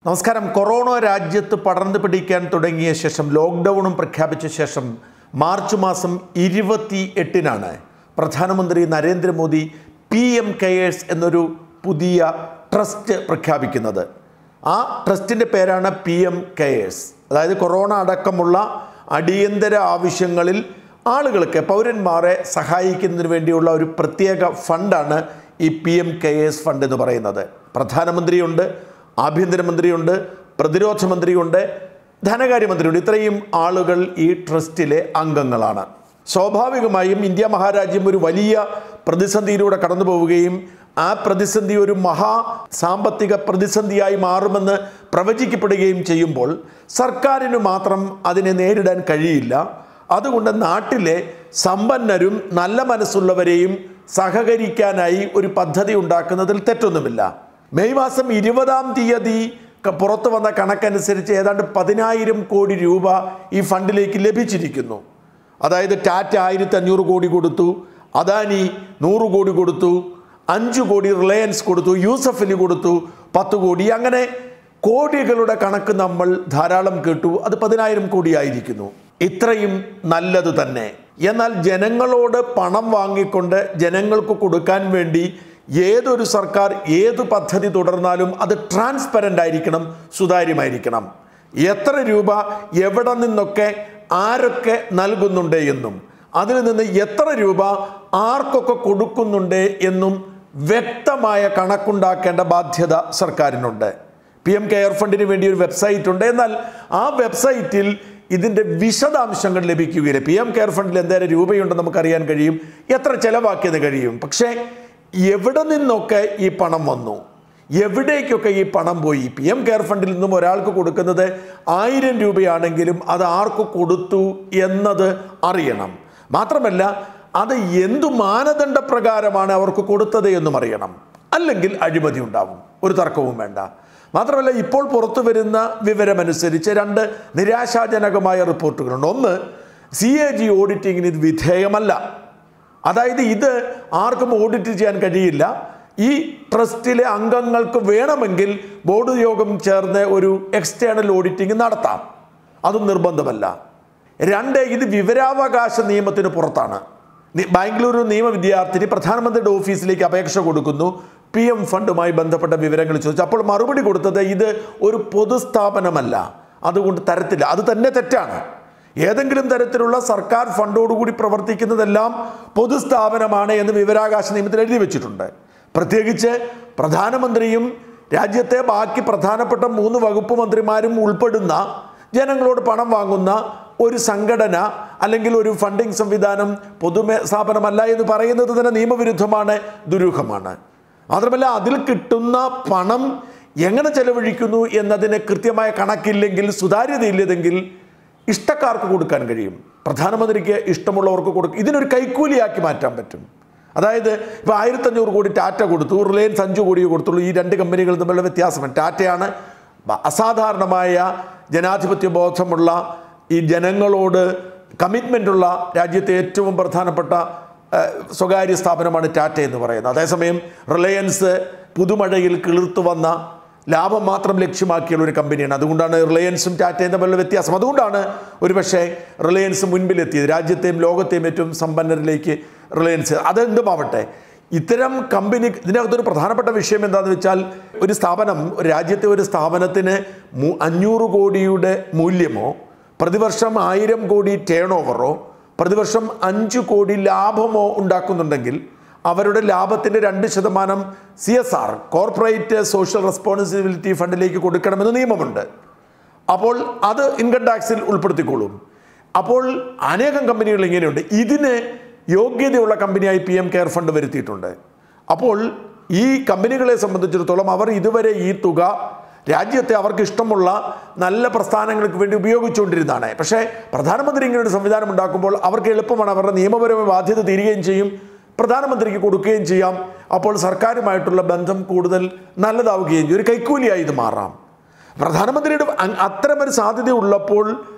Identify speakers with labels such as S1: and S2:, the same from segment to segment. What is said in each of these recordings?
S1: നമസ്കാരം കൊറോണ രാജ്യത്ത് പടർന്നു പിടിക്കാൻ തുടങ്ങിയ ശേഷം ലോക്ക്ഡൗണും പ്രഖ്യാപിച്ച ശേഷം മാർച്ച് മാസം ഇരുപത്തി എട്ടിനാണ് പ്രധാനമന്ത്രി നരേന്ദ്രമോദി പി എം കെയേഴ്സ് എന്നൊരു പുതിയ ട്രസ്റ്റ് പ്രഖ്യാപിക്കുന്നത് ആ ട്രസ്റ്റിൻ്റെ പേരാണ് പി എം കെയേഴ്സ് അതായത് കൊറോണ അടക്കമുള്ള അടിയന്തര ആവശ്യങ്ങളിൽ ആളുകൾക്ക് പൗരന്മാരെ സഹായിക്കുന്നതിന് വേണ്ടിയുള്ള ഒരു പ്രത്യേക ഫണ്ടാണ് ഈ പി എം കെയേഴ്സ് ഫണ്ട് എന്ന് പറയുന്നത് പ്രധാനമന്ത്രിയുണ്ട് ആഭ്യന്തരമന്ത്രിയുണ്ട് പ്രതിരോധ മന്ത്രിയുണ്ട് ധനകാര്യമന്ത്രിയുണ്ട് ഇത്രയും ആളുകൾ ഈ ട്രസ്റ്റിലെ അംഗങ്ങളാണ് സ്വാഭാവികമായും ഇന്ത്യ മഹാരാജ്യം ഒരു വലിയ പ്രതിസന്ധിയിലൂടെ കടന്നു പോവുകയും ആ പ്രതിസന്ധി ഒരു മഹാ സാമ്പത്തിക പ്രതിസന്ധിയായി മാറുമെന്ന് പ്രവചിക്കപ്പെടുകയും ചെയ്യുമ്പോൾ സർക്കാരിന് മാത്രം അതിനെ നേരിടാൻ കഴിയില്ല അതുകൊണ്ട് നാട്ടിലെ സമ്പന്നരും നല്ല മനസ്സുള്ളവരെയും സഹകരിക്കാനായി ഒരു പദ്ധതി ഉണ്ടാക്കുന്നതിൽ തെറ്റൊന്നുമില്ല മെയ് മാസം ഇരുപതാം തീയതി ക- പുറത്തു വന്ന കണക്കനുസരിച്ച് ഏതാണ്ട് പതിനായിരം കോടി രൂപ ഈ ഫണ്ടിലേക്ക് ലഭിച്ചിരിക്കുന്നു അതായത് ടാറ്റ ആയിരത്തി അഞ്ഞൂറ് കോടി കൊടുത്തു അദാനി നൂറ് കോടി കൊടുത്തു അഞ്ച് കോടി റിലയൻസ് കൊടുത്തു യൂസഫിന് കൊടുത്തു പത്ത് കോടി അങ്ങനെ കോടികളുടെ കണക്ക് നമ്മൾ ധാരാളം കേട്ടു അത് പതിനായിരം കോടിയായിരിക്കുന്നു ഇത്രയും നല്ലത് തന്നെ എന്നാൽ ജനങ്ങളോട് പണം വാങ്ങിക്കൊണ്ട് ജനങ്ങൾക്ക് കൊടുക്കാൻ വേണ്ടി ഏതൊരു സർക്കാർ ഏത് പദ്ധതി തുടർന്നാലും അത് ട്രാൻസ്പെറൻ്റ് ആയിരിക്കണം സുതാര്യമായിരിക്കണം എത്ര രൂപ എവിടെ നിന്നൊക്കെ ആരൊക്കെ നൽകുന്നുണ്ട് എന്നും അതിൽ നിന്ന് എത്ര രൂപ ആർക്കൊക്കെ കൊടുക്കുന്നുണ്ട് എന്നും വ്യക്തമായ കണക്കുണ്ടാക്കേണ്ട ബാധ്യത സർക്കാരിനുണ്ട് പി എം കെയർ ഫണ്ടിന് വേണ്ടി ഒരു വെബ്സൈറ്റ് ഉണ്ട് എന്നാൽ ആ വെബ്സൈറ്റിൽ ഇതിൻ്റെ വിശദാംശങ്ങൾ ലഭിക്കുകയില്ല പി എം കെയർ ഫണ്ടിൽ എന്തേലും രൂപയുണ്ടെന്ന് നമുക്കറിയാൻ കഴിയും എത്ര ചെലവാക്കിയത് കഴിയും പക്ഷേ എവിടെ നിന്നൊക്കെ ഈ പണം വന്നു എവിടേക്കൊക്കെ ഈ പണം പോയി പി എം കെയർ ഫണ്ടിൽ നിന്നും ഒരാൾക്ക് കൊടുക്കുന്നത് ആയിരം രൂപയാണെങ്കിലും അത് ആർക്ക് കൊടുത്തു എന്നത് അറിയണം മാത്രമല്ല അത് എന്തു മാനദണ്ഡ പ്രകാരമാണ് അവർക്ക് കൊടുത്തത് എന്നും അറിയണം അല്ലെങ്കിൽ അഴിമതി ഉണ്ടാവും ഒരു തർക്കവും വേണ്ട മാത്രമല്ല ഇപ്പോൾ പുറത്തു വരുന്ന വിവരമനുസരിച്ച് രണ്ട് നിരാശാജനകമായ റിപ്പോർട്ടുകളുണ്ട് ഒന്ന് സി എ ജി ഓഡിറ്റിങ്ങിന് ഇത് വിധേയമല്ല അതായത് ഇത് ആർക്കും ഓഡിറ്റ് ചെയ്യാൻ കഴിയില്ല ഈ ട്രസ്റ്റിലെ അംഗങ്ങൾക്ക് വേണമെങ്കിൽ ബോർഡ് യോഗം ചേർന്ന് ഒരു എക്സ്റ്റേണൽ ഓഡിറ്റിംഗ് നടത്താം അതും നിർബന്ധമല്ല രണ്ട് ഇത് വിവരാവകാശ നിയമത്തിന് പുറത്താണ് നി- ബാംഗ്ലൂരു നിയമ വിദ്യാർത്ഥിനി പ്രധാനമന്ത്രിയുടെ ഓഫീസിലേക്ക് അപേക്ഷ കൊടുക്കുന്നു പി എം ഫണ്ടുമായി ബന്ധപ്പെട്ട വിവരങ്ങൾ ചോദിച്ചു അപ്പോൾ മറുപടി കൊടുത്തത് ഇത് ഒരു പൊതുസ്ഥാപനമല്ല അതുകൊണ്ട് തരത്തില്ല അത് തന്നെ തെറ്റാണ് ഏതെങ്കിലും തരത്തിലുള്ള സർക്കാർ ഫണ്ടോടുകൂടി പ്രവർത്തിക്കുന്നതെല്ലാം പൊതുസ്ഥാപനമാണ് എന്ന് വിവരാകാശ നിയമത്തിൽ എഴുതി വെച്ചിട്ടുണ്ട് പ്രത്യേകിച്ച് പ്രധാനമന്ത്രിയും രാജ്യത്തെ ബാക്കി പ്രധാനപ്പെട്ട മൂന്ന് വകുപ്പ് മന്ത്രിമാരും ഉൾപ്പെടുന്ന ജനങ്ങളോട് പണം വാങ്ങുന്ന ഒരു സംഘടന അല്ലെങ്കിൽ ഒരു ഫണ്ടിംഗ് സംവിധാനം പൊതുമേ സ്ഥാപനമല്ല എന്ന് പറയുന്നത് തന്നെ നിയമവിരുദ്ധമാണ് ദുരൂഹമാണ് മാത്രമല്ല അതിൽ കിട്ടുന്ന പണം എങ്ങനെ ചെലവഴിക്കുന്നു എന്നതിന് കൃത്യമായ കണക്കില്ലെങ്കിൽ സുതാര്യതയില്ലതെങ്കിൽ ഇഷ്ടക്കാർക്ക് കൊടുക്കാൻ കഴിയും പ്രധാനമന്ത്രിക്ക് ഇഷ്ടമുള്ളവർക്ക് കൊടുക്കും ഇതിനൊരു കൈക്കൂലിയാക്കി മാറ്റാൻ പറ്റും അതായത് ഇപ്പോൾ ആയിരത്തഞ്ഞൂറ് കോടി ടാറ്റ കൊടുത്തു റിലയൻസ് അഞ്ച് കോടിയെ കൊടുത്തുള്ളൂ ഈ രണ്ട് കമ്പനികൾ തമ്മിലുള്ള വ്യത്യാസമാണ് ടാറ്റയാണ് ബ- അസാധാരണമായ ജനാധിപത്യ ബോധമുള്ള ഈ ജനങ്ങളോട് കമ്മിറ്റ്മെൻ്റ് ഉള്ള രാജ്യത്തെ ഏറ്റവും പ്രധാനപ്പെട്ട ഏഹ്, സ്വകാര്യ സ്ഥാപനമാണ് ടാറ്റ എന്ന് പറയുന്നത് അതേസമയം റിലയൻസ് പുതുമഴയിൽ കിളിർത്തു വന്ന ലാഭം മാത്രം ലക്ഷ്യമാക്കിയുള്ള ഒരു കമ്പനിയാണ് അതുകൊണ്ടാണ് റിലയൻസും ടാറ്റയും തമ്മിലുള്ള വ്യത്യാസം അതുകൊണ്ടാണ് ഒരുപക്ഷെ റിലയൻസ് മുൻപിലെത്തിയത് രാജ്യത്തെയും ലോകത്തെയും ഏറ്റവും സമ്പന്നരിലേക്ക് റിലയൻസ് അതെന്തുമാവട്ടെ ഇത്തരം കമ്പനി ഇതിനകത്തൊരു പ്രധാനപ്പെട്ട വിഷയം എന്താണെന്ന് വെച്ചാൽ ഒരു സ്ഥാപനം ഒരു രാജ്യത്തെ ഒരു സ്ഥാപനത്തിന് മു- അഞ്ഞൂറ് കോടിയുടെ മൂല്യമോ പ്രതിവർഷം ആയിരം കോടി ടേൺ ഓവറോ പ്രതിവർഷം അഞ്ച് കോടി ലാഭമോ ഉണ്ടാക്കുന്നുണ്ടെങ്കിൽ അവരുടെ ലാഭത്തിൻ്റെ രണ്ട് ശതമാനം C S R corporate social responsibility ഫണ്ടിലേക്ക് കൊടുക്കണമെന്ന് നിയമമുണ്ട് അപ്പോൾ അത് ഇൻകം ടാക്സിൽ ഉൾപ്പെടുത്തിക്കോളും അപ്പോൾ അനേകം കമ്പനികൾ ഇങ്ങനെയുണ്ട് ഇതിന് യോഗ്യതയുള്ള കമ്പനിയായി പി എം കെയർ ഫണ്ട് വരുത്തിയിട്ടുണ്ട് അപ്പോൾ ഈ കമ്പനികളെ സംബന്ധിച്ചിടത്തോളം അവർ ഇതുവരെ ഈ തുക രാജ്യത്തെ അവർക്ക് ഇഷ്ടമുള്ള നല്ല പ്രസ്ഥാനങ്ങൾക്ക് വേണ്ടി ഉപയോഗിച്ചുകൊണ്ടിരുന്നതാണ് പക്ഷേ പ്രധാനമന്ത്രി ഇങ്ങനെ ഒരു സംവിധാനം ഉണ്ടാക്കുമ്പോൾ അവർക്ക് എളുപ്പമാണ് അവരുടെ നിയമപരമായ ബാധ്യത തീരുകയും ചെയ്യും പ്രധാനമന്ത്രിക്ക് കൊടുക്കുകയും ചെയ്യാം അപ്പോൾ സർക്കാരുമായിട്ടുള്ള ബന്ധം കൂടുതൽ നല്ലതാവുകയും ചെയ്യും ഒരു കൈക്കൂലിയായി ഇത് മാറാം പ്രധാനമന്ത്രിയുടെ അ- അത്തരമൊരു സാധ്യത ഉള്ളപ്പോൾ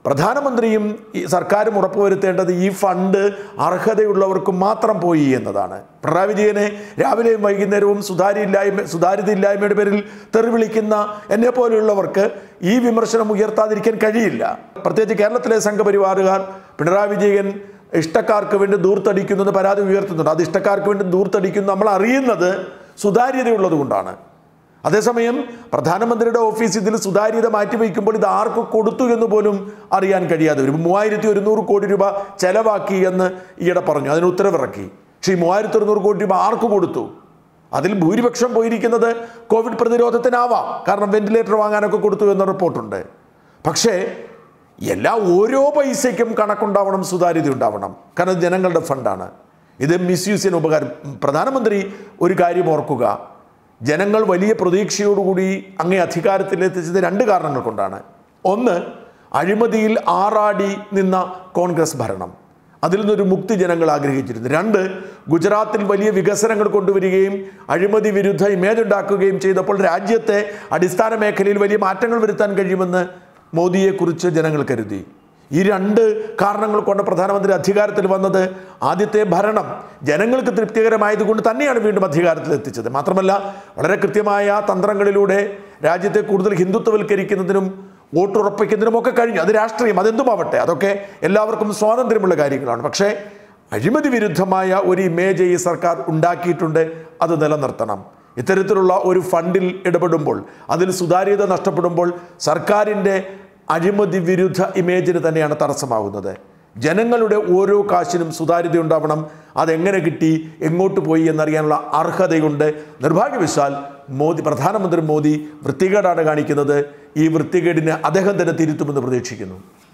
S1: പ്രധാനമന്ത്രിയും ഈ സർക്കാരും ഉറപ്പുവരുത്തേണ്ടത് ഈ ഫണ്ട് അർഹതയുള്ളവർക്ക് മാത്രം പോയി എന്നതാണ് പിണറായി വിജയനെ രാവിലെയും വൈകുന്നേരവും സുതാര്യമില്ലായ്മ സുതാര്യതയില്ലായ്മയുടെ പേരിൽ തെറി വിളിക്കുന്ന എന്നെ പോലെയുള്ളവർക്ക് ഈ വിമർശനം ഉയർത്താതിരിക്കാൻ കഴിയില്ല പ്രത്യേകിച്ച് കേരളത്തിലെ സംഘപരിവാറുകാർ പിണറായി വിജയൻ ഇഷ്ടക്കാർക്ക് വേണ്ടി ദൂർത്തടിക്കുന്നത് പരാതി ഉയർത്തുന്നുണ്ട് അത് ഇഷ്ടക്കാർക്ക് വേണ്ടി ദൂർത്തടിക്കുന്നു നമ്മൾ അറിയുന്നത് സുതാര്യതയുള്ളത് കൊണ്ടാണ് അതേസമയം പ്രധാനമന്ത്രിയുടെ ഓഫീസ് ഇതിൽ സുതാര്യത മാറ്റിവെക്കുമ്പോൾ ഇത് ആർക്ക് കൊടുത്തു എന്ന് പോലും അറിയാൻ കഴിയാതെ വരും മൂവായിരത്തി ഒരുന്നൂറ് കോടി രൂപ ചെലവാക്കി എന്ന് ഈയിടെ പറഞ്ഞു അതിന് ഉത്തരവിറക്കി പക്ഷേ ഈ മൂവായിരത്തി ഒരുന്നൂറ് കോടി രൂപ ആർക്ക് കൊടുത്തു അതിൽ ഭൂരിപക്ഷം പോയിരിക്കുന്നത് കോവിഡ് പ്രതിരോധത്തിനാവാം കാരണം വെന്റിലേറ്റർ വാങ്ങാനൊക്കെ കൊടുത്തു എന്ന റിപ്പോർട്ടുണ്ട് പക്ഷേ എല്ലാ ഓരോ പൈസയ്ക്കും കണക്കുണ്ടാവണം സുതാര്യത ഉണ്ടാവണം കാരണം ഇത് ജനങ്ങളുടെ ഫണ്ടാണ് ഇത് മിസ്യൂസ് ചെയ്യാൻ ഉപകാരം പ്രധാനമന്ത്രി ഒരു കാര്യം ഓർക്കുക ജനങ്ങൾ വലിയ പ്രതീക്ഷയോടുകൂടി അങ്ങേ അധികാരത്തിലെത്തിച്ചത് രണ്ട് കാരണങ്ങൾ കൊണ്ടാണ് ഒന്ന് അഴിമതിയിൽ ആറാടി നിന്ന കോൺഗ്രസ് ഭരണം അതിൽ നിന്നൊരു മുക്തി ജനങ്ങൾ ആഗ്രഹിച്ചിരുന്നു രണ്ട് ഗുജറാത്തിൽ വലിയ വികസനങ്ങൾ കൊണ്ടുവരികയും അഴിമതി വിരുദ്ധ ഇമേജ് ഉണ്ടാക്കുകയും ചെയ്തപ്പോൾ രാജ്യത്തെ അടിസ്ഥാന മേഖലയിൽ വലിയ മാറ്റങ്ങൾ വരുത്താൻ കഴിയുമെന്ന് മോദിയെക്കുറിച്ച് ജനങ്ങൾ കരുതി ഈ രണ്ട് കാരണങ്ങൾ കൊണ്ട് പ്രധാനമന്ത്രി അധികാരത്തിൽ വന്നത് ആദ്യത്തെ ഭരണം ജനങ്ങൾക്ക് തൃപ്തികരമായതുകൊണ്ട് തന്നെയാണ് വീണ്ടും അധികാരത്തിൽ എത്തിച്ചത് മാത്രമല്ല വളരെ കൃത്യമായ തന്ത്രങ്ങളിലൂടെ രാജ്യത്തെ കൂടുതൽ ഹിന്ദുത്വവൽക്കരിക്കുന്നതിനും വോട്ടുറപ്പിക്കുന്നതിനും ഒക്കെ കഴിഞ്ഞു അത് രാഷ്ട്രീയം അതെന്തുമാവട്ടെ അതൊക്കെ എല്ലാവർക്കും സ്വാതന്ത്ര്യമുള്ള കാര്യങ്ങളാണ് പക്ഷേ അഴിമതി വിരുദ്ധമായ ഒരു ഇമേജ് ഈ സർക്കാർ ഉണ്ടാക്കിയിട്ടുണ്ട് അത് നിലനിർത്തണം ഇത്തരത്തിലുള്ള ഒരു ഫണ്ടിൽ ഇടപെടുമ്പോൾ അതിൽ സുതാര്യത നഷ്ടപ്പെടുമ്പോൾ സർക്കാരിൻ്റെ അഴിമതി വിരുദ്ധ ഇമേജിന് തന്നെയാണ് തടസ്സമാകുന്നത് ജനങ്ങളുടെ ഓരോ കാശിനും സുതാര്യത ഉണ്ടാവണം അതെങ്ങനെ കിട്ടി എങ്ങോട്ട് പോയി എന്നറിയാനുള്ള അർഹതയുണ്ട് നിർഭാഗ്യവശാൽ മോദി പ്രധാനമന്ത്രി മോദി വൃത്തികേടാണ് കാണിക്കുന്നത് ഈ വൃത്തികേടിനെ അദ്ദേഹം തന്നെ തിരുത്തുമെന്ന് പ്രതീക്ഷിക്കുന്നു